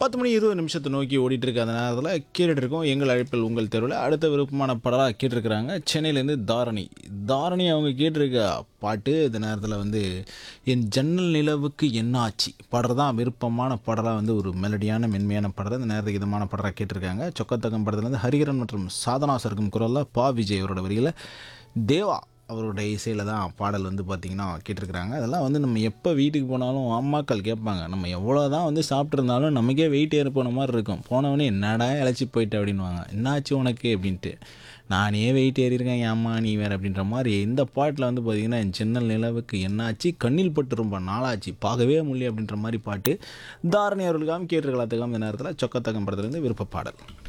பத்து மணி இருபது நிமிஷத்தை நோக்கி ஓடிட்டு இருக்க அந்த நேரத்தில் கேட்டுட்டு இருக்கோம் எங்கள் அழைப்பில் உங்கள் தெருவில் அடுத்த விருப்பமான படலாக கேட்டிருக்கிறாங்க சென்னையிலேருந்து தாரணி தாரணி அவங்க கேட்டிருக்க பாட்டு இந்த நேரத்தில் வந்து என் ஜன்னல் நிலவுக்கு என்ன ஆச்சு பாடுறது தான் விருப்பமான பாடலாக வந்து ஒரு மெலடியான மென்மையான பாடல் இந்த நேரத்துக்கு இதமான பாடலாக கேட்டிருக்காங்க சொக்கத்தக்கம் படத்துலேருந்து ஹரிகரன் மற்றும் சாதனா சர்க்கும் குரலில் பா விஜய் அவரோட வரியில் தேவா அவருடைய இசையில் தான் பாடல் வந்து பார்த்திங்கன்னா கேட்டிருக்கிறாங்க அதெல்லாம் வந்து நம்ம எப்போ வீட்டுக்கு போனாலும் அம்மாக்கள் கேட்பாங்க நம்ம எவ்வளோ தான் வந்து சாப்பிட்ருந்தாலும் நமக்கே வெயிட் ஏற போன மாதிரி இருக்கும் போனவொடனே என்னடா இழைச்சி போயிட்டு அப்படின்வாங்க என்னாச்சு உனக்கு அப்படின்ட்டு நானே வெயிட் ஏறியிருக்கேன் என் அம்மா நீ வேறு அப்படின்ற மாதிரி இந்த பாட்டில் வந்து பார்த்திங்கன்னா என் சின்னல் நிலவுக்கு என்னாச்சு கண்ணில் பட்டு ரொம்ப நாளாச்சு பார்க்கவே முடியல அப்படின்ற மாதிரி பாட்டு தாரணி அவர்களுக்காகவும் கேட்டிருக்கலாத்துக்காகவும் இந்த நேரத்தில் சொக்கத்தக்கம் படத்துலேருந்து விருப்ப பாடல்